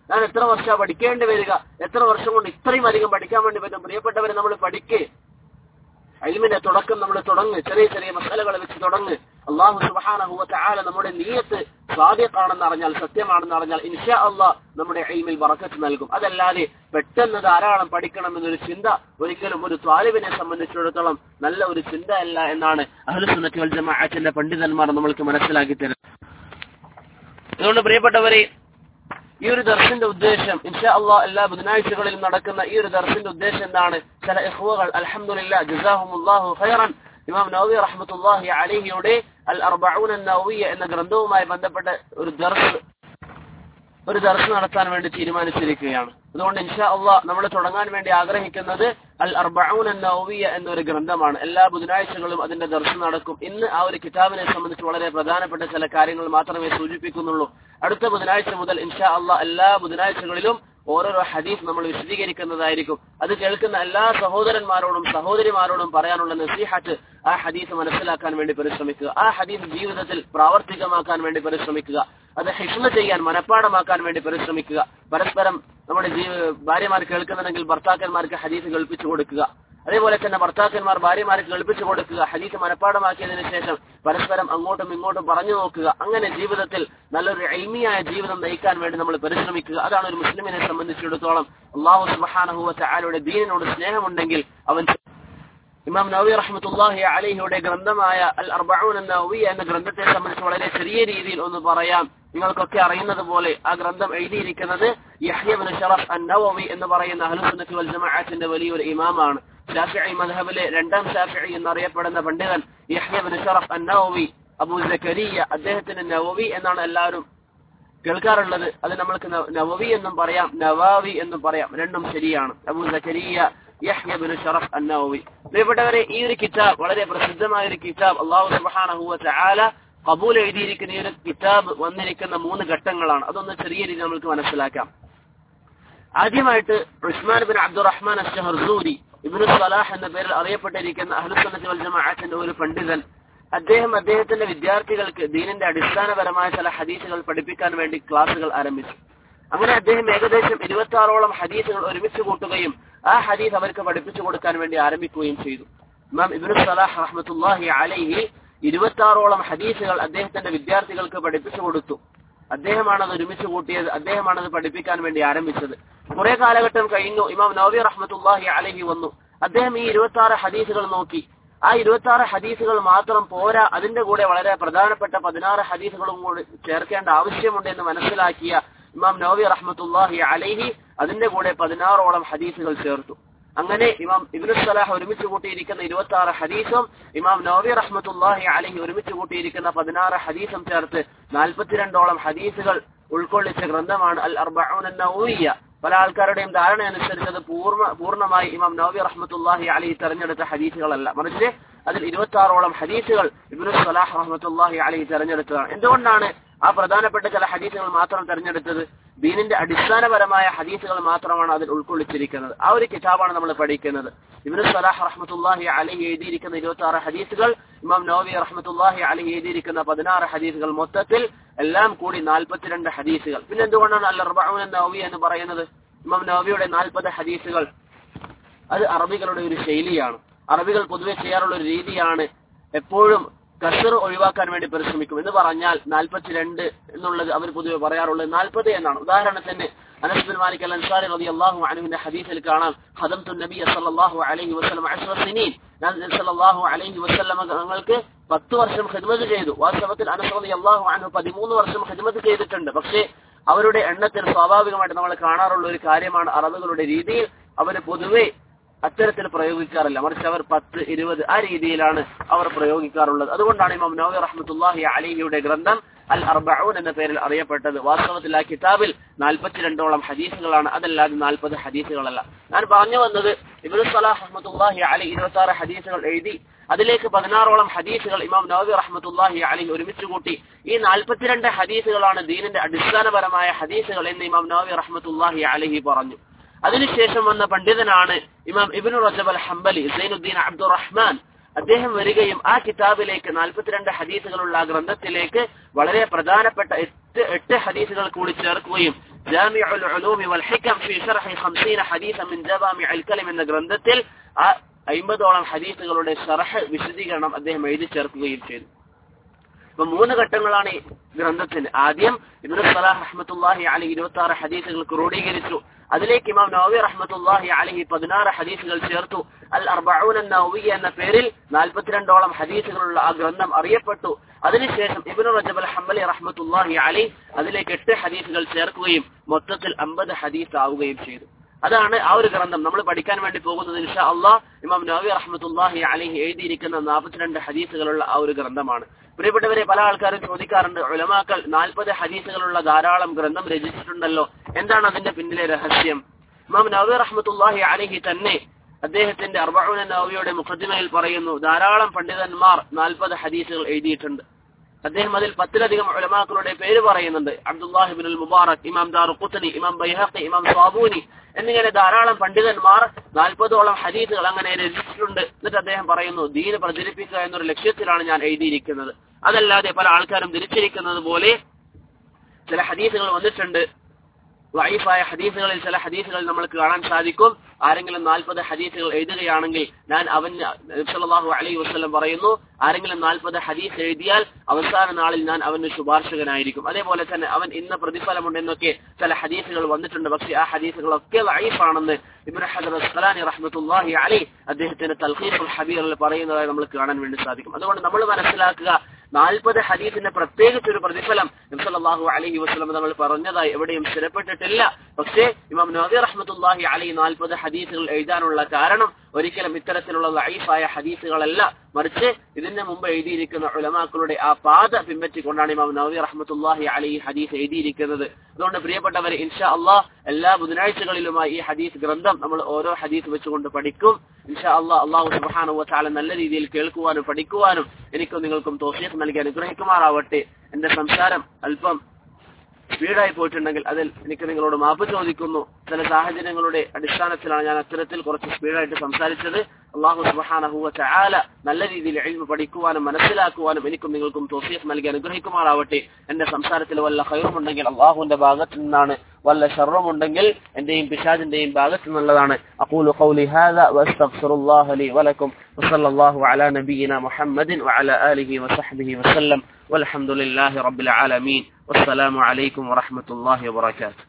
ഞാൻ എത്ര വർഷം പഠിക്കേണ്ടി വരിക എത്ര വർഷം കൊണ്ട് ഇത്രയും അധികം പഠിക്കാൻ വേണ്ടി പറ്റും പ്രിയപ്പെട്ടവരെ നമ്മൾ പഠിക്ക് അൽമിന്റെ തുടക്കം നമ്മൾ തുടങ്ങ് ചെറിയ ചെറിയ മസാലകൾ വെച്ച് തുടങ്ങ് അള്ളാഹു സുബാനഹുവ ആല നമ്മുടെ നീയത്ത് സ്വാദ്യത്താണെന്ന് അറിഞ്ഞാൽ സത്യമാണെന്ന് അറിഞ്ഞാൽ ഇൻഷാ അള്ളാഹ് നമ്മുടെ അയിമിൽ വറക്കത്ത് നൽകും അതല്ലാതെ പെട്ടെന്ന് ധാരാളം പഠിക്കണം എന്നൊരു ചിന്ത ഒരിക്കലും ഒരു ത്വാലിബിനെ സംബന്ധിച്ചിടത്തോളം നല്ല ഒരു ചിന്ത അല്ല എന്നാണ് അഹ്ലുസുന്നത്തി വൽ ജമാഅത്തിന്റെ പണ്ഡിതന്മാർ നമ്മൾക്ക് മനസ്സിലാക്കി തരുന്നത് അതുകൊണ്ട് പ്രിയപ്പെട്ടവരെ ഈ ഒരു ദർശന്റെ ഉദ്ദേശം ഇൻഷാ അള്ളാഹ് എല്ലാ ബുധനാഴ്ചകളിലും നടക്കുന്ന ഈ ഒരു ദർശന്റെ ഉദ്ദേശം എന്താണ് ചില ഇഖ്വകൾ അൽഹംദുലില്ലാ ജസാഹുമുല്ലാഹു ഖൈറൻ ഇമാം നവവി റഹ്മത്തുള്ളാഹി അലൈഹിയുടെ അൽ അർബഊന നവവിയ എന്ന ഗ്രന്ഥവുമായി ബന്ധപ്പെട്ട ഒരു ദർസ് ഒരു ദർസ് നടത്താൻ വേണ്ടി തീരുമാനിച്ചിരിക്കുകയാണ് അതുകൊണ്ട് ഇൻഷാ അള്ളാഹ് നമ്മൾ തുടങ്ങാൻ വേണ്ടി ആഗ്രഹിക്കുന്നത് അൽ അർബഊന നവവിയ എന്നൊരു ഗ്രന്ഥമാണ് എല്ലാ ബുധനാഴ്ചകളും അതിന്റെ ദർശനം നടക്കും ഇന്ന് ആ ഒരു കിതാബിനെ സംബന്ധിച്ച് വളരെ പ്രധാനപ്പെട്ട ചില കാര്യങ്ങൾ മാത്രമേ സൂചിപ്പിക്കുന്നുള്ളൂ അടുത്ത ബുധനാഴ്ച മുതൽ ഇൻഷാ അള്ളാഹ് എല്ലാ ബുധനാഴ്ചകളിലും ഓരോരോ ഹദീസ് നമ്മൾ വിശദീകരിക്കുന്നതായിരിക്കും അത് കേൾക്കുന്ന എല്ലാ സഹോദരന്മാരോടും സഹോദരിമാരോടും പറയാനുള്ള നസീഹത്ത് ആ ഹദീസ് മനസ്സിലാക്കാൻ വേണ്ടി പരിശ്രമിക്കുക ആ ഹദീസ് ജീവിതത്തിൽ പ്രാവർത്തികമാക്കാൻ വേണ്ടി പരിശ്രമിക്കുക അത് ഹിഷ്മ ചെയ്യാൻ മനഃപ്പാടമാക്കാൻ വേണ്ടി പരിശ്രമിക്കുക പരസ്പരം നമ്മുടെ ജീവ ഭാര്യമാർ കേൾക്കുന്നുണ്ടെങ്കിൽ ഭർത്താക്കന്മാർക്ക് ഹദീസ് കേൾപ്പിച്ചു കൊടുക്കുക അതേപോലെ തന്നെ ഭർത്താക്കന്മാർ ഭാര്യമാർക്ക് കേൾപ്പിച്ചു കൊടുക്കുക ഹദീസ് മനഃപ്പാടമാക്കിയതിനു ശേഷം പരസ്പരം അങ്ങോട്ടും ഇങ്ങോട്ടും പറഞ്ഞു നോക്കുക അങ്ങനെ ജീവിതത്തിൽ നല്ലൊരു എൽമിയായ ജീവിതം നയിക്കാൻ വേണ്ടി നമ്മൾ പരിശ്രമിക്കുക അതാണ് ഒരു മുസ്ലിമിനെ സംബന്ധിച്ചിടത്തോളം അള്ളാഹു സുബാനഹുവ ആരുടെ ദീനിനോട് സ്നേഹമുണ്ടെങ്കിൽ അവൻ ഇമാം നവി റഹ്മത്തുല്ലാഹി അലഹിയുടെ ഗ്രന്ഥമായ അൽ അർബഊൻ നവി എന്ന ഗ്രന്ഥത്തെ സംബന്ധിച്ച് വളരെ ചെറിയ രീതിയിൽ ഒന്ന് പറയാം നിങ്ങൾക്കൊക്കെ അറിയുന്നത് പോലെ ആ ഗ്രന്ഥം എഴുതിയിരിക്കുന്നത് യഹ്യബിൻ ഷറഫ് അൻ നവവി എന്ന് പറയുന്ന അഹ്ലുസുന്നത്തി വൽ ജമാഅത്തിന്റെ വലിയൊരു ഇമാമാണ് ഷാഫിഈ മദ്ഹബിലെ രണ്ടാം ഷാഫിഈ എന്നറിയപ്പെടുന്ന പണ്ഡിതൻ യഹ്യബിൻ ഷറഫ് അൻ നവവി അബൂ സക്കരിയ അദ്ദേഹത്തിന് നവവി എന്നാണ് എല്ലാവരും കേൾക്കാറുള്ളത് അത് നമ്മൾക്ക് നവവി എന്നും പറയാം നവാവി എന്നും പറയാം രണ്ടും ശരിയാണ് അബൂ സക്കരിയ യഹ്യബിൻ ഷറഫ് അന്നവി പ്രിയപ്പെട്ടവരെ ഈ ഒരു കിതാബ് വളരെ പ്രസിദ്ധമായ ഒരു കിതാബ് അള്ളാഹു സുബ്ഹാനഹു വ തആല കബൂൽ എഴുതിയിരിക്കുന്ന ഈ ഒരു കിതാബ് വന്നിരിക്കുന്ന മൂന്ന് ഘട്ടങ്ങളാണ് അതൊന്ന് ചെറിയ രീതിയിൽ നമുക്ക് മനസ്സിലാക്കാം ആദ്യമായിട്ട് ഉസ്മാൻ ബിൻ അബ്ദുറഹ്മാൻ അഷ്ഹർസൂരി ഇബ്നു സലാഹ് എന്ന പേരിൽ അറിയപ്പെട്ടിരിക്കുന്ന അഹ്ലുസുന്നത്തി വൽ ജമാഅത്തിന്റെ ഒരു പണ്ഡിതൻ അദ്ദേഹം അദ്ദേഹത്തിന്റെ വിദ്യാർത്ഥികൾക്ക് ദീനിന്റെ അടിസ്ഥാനപരമായ ചില ഹദീസുകൾ പഠിപ്പിക്കാൻ വേണ്ടി ക്ലാസുകൾ ആരംഭിച്ചു അങ്ങനെ അദ്ദേഹം ഏകദേശം ഇരുപത്തി ആറോളം ഹദീസുകൾ ഒരുമിച്ച് കൂട്ടുകയും ആ ഹദീസ് അവർക്ക് പഠിപ്പിച്ചു കൊടുക്കാൻ വേണ്ടി ആരംഭിക്കുകയും ചെയ്തു ഇമാം ഇബ്നു സലാഹ് റഹ്മത്തുല്ലാഹി അലൈഹി ഇരുപത്തി ആറോളം ഹദീസുകൾ അദ്ദേഹത്തിന്റെ വിദ്യാർത്ഥികൾക്ക് പഠിപ്പിച്ചു കൊടുത്തു അദ്ദേഹമാണ് അത് ഒരുമിച്ച് കൂട്ടിയത് അദ്ദേഹമാണ് അത് പഠിപ്പിക്കാൻ വേണ്ടി ആരംഭിച്ചത് കുറെ കാലഘട്ടം കഴിഞ്ഞു ഇമാം നവവി റഹ്മത്തുല്ലാഹി അലഹി വന്നു അദ്ദേഹം ഈ ഇരുപത്തി ആറ് ഹദീസുകൾ നോക്കി ആ ഇരുപത്തി ആറ് ഹദീസുകൾ മാത്രം പോരാ അതിന്റെ കൂടെ വളരെ പ്രധാനപ്പെട്ട പതിനാറ് ഹദീസുകളും കൂടി ചേർക്കേണ്ട ആവശ്യമുണ്ട് എന്ന് മനസ്സിലാക്കിയ ഇമാം നവവി റഹ്മത്തുല്ലാഹി അലൈഹി അതിന്റെ കൂടെ പതിനാറോളം ഹദീസുകൾ ചേർത്തു അങ്ങനെ ഇമാം ഇബ്നു സലാഹ് ഒരുമിച്ച് കൂട്ടിയിരിക്കുന്ന ഇരുപത്തി ആറ് ഹദീസും ഇമാം നവവി റഹ്മത്തുല്ലാഹി അലഹി ഒരുമിച്ച് കൂട്ടിയിരിക്കുന്ന പതിനാറ് ഹദീസും ചേർത്ത് നാൽപ്പത്തിരണ്ടോളം ഹദീസുകൾ ഉൾക്കൊള്ളിച്ച ഗ്രന്ഥമാണ് അൽ അർബഊൻ നവവിയ പല ആൾക്കാരുടെയും ധാരണ അനുസരിച്ച് അത് പൂർണ്ണ പൂർണ്ണമായി ഇമാം നവവി റഹ്മത്തുല്ലാഹി അലഹി തെരഞ്ഞെടുത്ത ഹദീസുകളല്ല മറിച്ച് അതിൽ ഇരുപത്തി ആറോളം ഹദീസുകൾ ഇബ്നു സലാഹ് റഹ്മത്തുല്ലാഹി അലഹി തെരഞ്ഞെടുത്തതാണ് എന്തുകൊണ്ടാണ് ആ പ്രധാനപ്പെട്ട ചില ഹദീസുകൾ മാത്രം തെരഞ്ഞെടുത്തത് ദീനിന്റെ അടിസ്ഥാനപരമായ ഹദീസുകൾ മാത്രമാണ് അതിൽ ഉൾക്കൊള്ളിച്ചിരിക്കുന്നത് ആ ഒരു കിതാബാണ് നമ്മൾ പഠിക്കുന്നത് ഇബ്നു സലാഹ് റഹ്മത്തുല്ലാഹി അലഹി എഴുതിയിരിക്കുന്ന ഇരുപത്തി ആറ് ഹദീസുകൾ ഇമാം നവവി റഹ്മത്തുല്ലാഹി അലഹി എഴുതിയിരിക്കുന്ന പതിനാറ് ഹദീസുകൾ മൊത്തത്തിൽ എല്ലാം കൂടി നാൽപ്പത്തിരണ്ട് ഹദീസുകൾ പിന്നെ എന്തുകൊണ്ടാണ് അൽ അർബഊൻ നവവി എന്ന് പറയുന്നത് ഇമാം നവവിയുടെ നാൽപ്പത് ഹദീസുകൾ അത് അറബികളുടെ ഒരു ശൈലിയാണ് അറബികൾ പൊതുവെ ചെയ്യാറുള്ള ഒരു രീതിയാണ് എപ്പോഴും കസർ ഒഴിവാക്കാൻ വേണ്ടി പരിശ്രമിക്കും എന്ന് പറഞ്ഞാൽ നാൽപ്പത്തിരണ്ട് എന്നുള്ളത് അവർ പൊതുവെ പറയാറുള്ളത് നാൽപ്പത് എന്നാണ് ഉദാഹരണത്തിന് Anas bin Malik al Ansari റളിയല്ലാഹു അൻഹുവിന്റെ ഹദീസിൽ കാണാം ഖദംതു നബി സല്ലല്ലാഹു അലൈഹി വസല്ലം അശ്റ സിനീൻ ഞാൻ നബി സല്ലല്ലാഹു അലൈഹി വസല്ലം തങ്ങൾക്ക് പത്ത് വർഷം ഖിദ്മത്ത് ചെയ്തു വാസ്തവത്തിൽ അനസ് റളിയല്ലാഹു അൻഹു പതിമൂന്ന് വർഷം ഖിദ്മത്ത് ചെയ്തിട്ടുണ്ട് പക്ഷേ അവരുടെ എണ്ണത്തിൽ സ്വാഭാവികമായിട്ട് നമ്മൾ കാണാറുള്ള ഒരു കാര്യമാണ് അറബുകളുടെ രീതിയിൽ അവർ പൊതുവെ അത്തരത്തിൽ പ്രയോഗിക്കാറില്ല മറിച്ച് അവർ പത്ത് ഇരുപത് ആ രീതിയിലാണ് അവർ പ്രയോഗിക്കാറുള്ളത് അതുകൊണ്ടാണ് ഇമാം നവവി റഹ്മത്തുല്ലാഹി അലിഹിയുടെ ഗ്രന്ഥം അൽ അർബഊൻ എന്ന പേരിൽ അറിയപ്പെട്ടത് വാസ്തവത്തിൽ ആ കിതാബിൽ നാൽപ്പത്തിരണ്ടോളം ഹദീസുകളാണ് അതല്ലാതെ നാൽപ്പത് ഹദീസുകളല്ല ഞാൻ പറഞ്ഞു വന്നത് ഇബ്നു സലാഹ് റഹ്മത്തുല്ലാഹി അലി ഇരുപത്തി ആറ് ഹദീസുകൾ എഴുതി അതിലേക്ക് പതിനാറോളം ഹദീസുകൾ ഇമാം നവവി റഹ്മത്തുല്ലാഹി അലി ഒരുമിച്ച് കൂട്ടി ഈ നാൽപ്പത്തിരണ്ട് ഹദീസുകളാണ് ദീനിന്റെ അടിസ്ഥാനപരമായ ഹദീസുകൾ എന്ന് ഇമാം നവവി റഹ്മത്തുല്ലാഹി അലഹി പറഞ്ഞു അതിനുശേഷം വന്ന പണ്ഡിതനാണ് ഇമാം ഇബിനു റജബ് അൽ ഹംബലി സൈനുദ്ദീൻ അബ്ദുറഹ്മാൻ അദ്ദേഹം വരികയും ആ കിതാബിലേക്ക് നാൽപ്പത്തിരണ്ട് ഹദീസുകളുള്ള ആ ഗ്രന്ഥത്തിലേക്ക് വളരെ പ്രധാനപ്പെട്ട എട്ട് എട്ട് ഹദീസുകൾ കൂടി ചേർക്കുകയും ജാമിഉൽ ഉലൂമി വൽ ഹികം ഫി ശർഹി 50 ഹദീസൻ മിൻ ജവാമിഉൽ കലിം എന്ന ഗ്രന്ഥത്തിൽ ആ അയിമ്പതോളം ഹദീസുകളുടെ ഷർഹ് വിശദീകരണം അദ്ദേഹം എഴുതി ചേർക്കുകയും ചെയ്തു ഇപ്പൊ മൂന്ന് ഘട്ടങ്ങളാണ് ഈ ഗ്രന്ഥത്തിന് ആദ്യം ഇബ്നു സലാഹ് റഹ്മത്തുള്ളാഹി അലി ഇരുപത്തി ആറ് ഹദീസുകൾ ക്രോഡീകരിച്ചു അതിലേക്ക് ഇമാം നവവി റഹ്മത്തുള്ളാഹി അലഹി പതിനാറ് ഹദീസുകൾ ചേർത്തു അൽ അർബഊൻ നവവി എന്ന പേരിൽ നാൽപ്പത്തിരണ്ടോളം ഹദീസുകളുള്ള ആ ഗ്രന്ഥം അറിയപ്പെട്ടു അതിനുശേഷം ഇബ്നു റജബ് അൽ ഹംബലി റഹ്മത്തുള്ളാഹി അലി അതിലേക്ക് എട്ട് ഹദീസുകൾ ചേർക്കുകയും മൊത്തത്തിൽ അമ്പത് ഹദീസ് ആവുകയും ചെയ്തു അതാണ് ആ ഒരു ഗ്രന്ഥം നമ്മൾ പഠിക്കാൻ വേണ്ടി പോകുന്നത് ഇൻഷാ അള്ളാഹ് ഇമാം നവി റഹ്മത്തുല്ലാഹി അലിഹി എഴുതിയിരിക്കുന്ന നാൽപ്പത്തിരണ്ട് ഹദീസുകളുള്ള ആ ഒരു ഗ്രന്ഥമാണ് പ്രിയപ്പെട്ടവരെ പല ആൾക്കാരും ചോദിക്കാറുണ്ട് ഉലമാക്കൾ നാൽപ്പത് ഹദീസുകളുള്ള ധാരാളം ഗ്രന്ഥം രചിച്ചിട്ടുണ്ടല്ലോ എന്താണ് അതിന്റെ പിന്നിലെ രഹസ്യം ഇമാം നവി റഹ്മത്തുല്ലാഹി അലിഹി തന്നെ അദ്ദേഹത്തിന്റെ അർബഊന നവവിയുടെ മുഖദ്ദിമയിൽ പറയുന്നു ധാരാളം പണ്ഡിതന്മാർ നാൽപ്പത് ഹദീസുകൾ എഴുതിയിട്ടുണ്ട് അദ്ദേഹം അതിൽ പത്തിലധികം ഉലമാക്കളുടെ പേര് പറയുന്നുണ്ട് അബ്ദുല്ലാഹിബിൻ മുബാറക് ഇമാം ദാർ ഖുത്തനി ഇമാം ബൈഹഖി ഇമാം സ്വാബൂനി എന്നിങ്ങനെ ധാരാളം പണ്ഡിതന്മാർ നാൽപ്പതോളം ഹദീസുകൾ അങ്ങനെ രചിച്ചിട്ടുണ്ട് എന്നിട്ട് അദ്ദേഹം പറയുന്നു ദീന് പ്രചരിപ്പിക്കുക എന്നൊരു ലക്ഷ്യത്തിലാണ് ഞാൻ എഴുതിയിരിക്കുന്നത് അതല്ലാതെ പല ആൾക്കാരും ധരിച്ചിരിക്കുന്നത് പോലെ ചില ഹദീസുകൾ വന്നിട്ടുണ്ട് വൈഫായ ഹദീസുകളിൽ ചില ഹദീസുകൾ നമ്മൾക്ക് കാണാൻ സാധിക്കും ആരെങ്കിലും നാൽപ്പത് ഹദീസുകൾ എഴുതുകയാണെങ്കിൽ ഞാൻ അവന് സല്ലല്ലാഹു അലൈഹി വസല്ലം പറയുന്നു ആരെങ്കിലും നാൽപ്പത് ഹദീസ് എഴുതിയാൽ അവസാന നാളിൽ ഞാൻ അവന് ശുപാർശകനായിരിക്കും അതേപോലെ തന്നെ അവൻ ഇന്ന പ്രതിഫലമുണ്ട് എന്നൊക്കെ ചില ഹദീസുകൾ വന്നിട്ടുണ്ട് പക്ഷെ ആ ഹദീസുകളൊക്കെ വൈഫാണെന്ന് ഇബ്നു ഹജർ അസ്ഖലാനി റഹ്മത്തുള്ളാഹി അലൈ അദ്ദേഹത്തിന്റെ തൽഖീസുൽ ഹബീറിൽ പറയുന്നതായി നമ്മൾ കാണാൻ വേണ്ടി സാധിക്കും അതുകൊണ്ട് നമ്മൾ മനസ്സിലാക്കുക നാൽപ്പത് ഹദീസിന്റെ പ്രത്യേകിച്ച് ഒരു പ്രതിഫലം നബ്സല്ലാഹു അലഹി വസ്ലം തങ്ങൾ പറഞ്ഞതായി എവിടെയും സ്ഥിരപ്പെട്ടിട്ടില്ല പക്ഷേ ഇമാം നബി റഹ്മത്തുല്ലാഹി അലി നാൽപ്പത് ഹദീസുകൾ എഴുതാനുള്ള കാരണം ഒരിക്കലും ഇത്തരത്തിലുള്ള ലൈഫായ ഹദീസുകളല്ല മറിച്ച് ഇതിന് മുമ്പ് എഴുതിയിരിക്കുന്ന ഉലമാക്കളുടെ ആ പാത പിൻപറ്റിക്കൊണ്ടാണ് ഇമാം നബി റഹ്മത്തുല്ലാഹി അലി ഹദീസ് എഴുതിയിരിക്കുന്നത് അതുകൊണ്ട് പ്രിയപ്പെട്ടവരെ ഇൻഷാ അള്ളാഹ് എല്ലാ ബുധനാഴ്ചകളിലുമായി ഈ ഹദീസ് ഗ്രന്ഥം നമ്മൾ ഓരോ ഹദീസ് വെച്ചുകൊണ്ട് പഠിക്കും ഇൻഷാ അള്ളാഹ് അള്ളാഹു സുബ്ഹാനഹു വതആല നല്ല രീതിയിൽ കേൾക്കുവാനും പഠിക്കുവാനും എനിക്കും നിങ്ങൾക്കും തോഫീഖ് നൽകി അനുഗ്രഹിക്കുമാറാവട്ടെ എന്റെ സംസാരം അല്പം സ്പീഡായി പോയിട്ടുണ്ടെങ്കിൽ അതിൽ എനിക്ക് നിങ്ങളോട് മാപ്പ് ചോദിക്കുന്നു ചില സാഹചര്യങ്ങളുടെ അടിസ്ഥാനത്തിലാണ് ഞാൻ അത്തരത്തിൽ കുറച്ച് സ്പീഡായിട്ട് സംസാരിച്ചത് അള്ളാഹു സുബ്ഹാനഹു വതആല നല്ല രീതിയിൽ ഇൽമ പഠിക്കുവാനും മനസ്സിലാക്കുവാനും എനിക്കും നിങ്ങൾക്കും തോഫീഖ് നൽകി അനുഗ്രഹിക്കുമാറാവട്ടെ എന്റെ സംസാരത്തിൽ വല്ല ഖൈറുമുണ്ടെങ്കിൽ അള്ളാഹുവിന്റെ ഭാഗത്തു നിന്നാണ് വല്ല ഷർറുമുണ്ടെങ്കിൽ എന്റെയും പിശാജിന്റെയും ഭാഗത്തു നിന്നുള്ളതാണ് അഖൂലു ഖൗലി ഹാദാ വഅസ്തഗ്ഫിറുല്ലാഹ ലി വലക്കും വസല്ലല്ലാഹു അലാ നബിയിന മുഹമ്മദിൻ വഅലാ ആലിഹി വസഹ്ബിഹി വസല്ലം والحمد لله رب العالمين والسلام عليكم ورحمة الله وبركاته